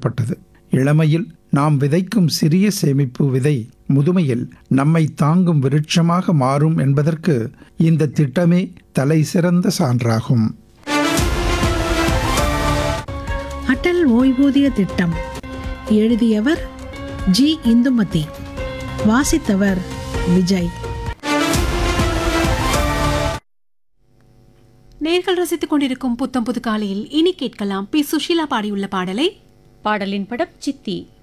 உருவாக்கப்பட்டது இளமையில் நாம் விதைக்கும் சிறிய சேமிப்பு விதை முதுமையில் நம்மை தாங்கும் விருட்சமாக மாறும் என்பதற்கு இந்த திட்டமே தலை சிறந்த சான்றாகும் அடல் ஓய்வூதிய திட்டம் எழுதியவர் ஜி இந்துமதி வாசித்தவர் விஜய் நேர்கள் ரசித்துக் கொண்டிருக்கும் புத்தம் புது காலையில் இனி கேட்கலாம் பி சுஷீலா பாடியுள்ள பாடலை பாடலின் படம் சித்தி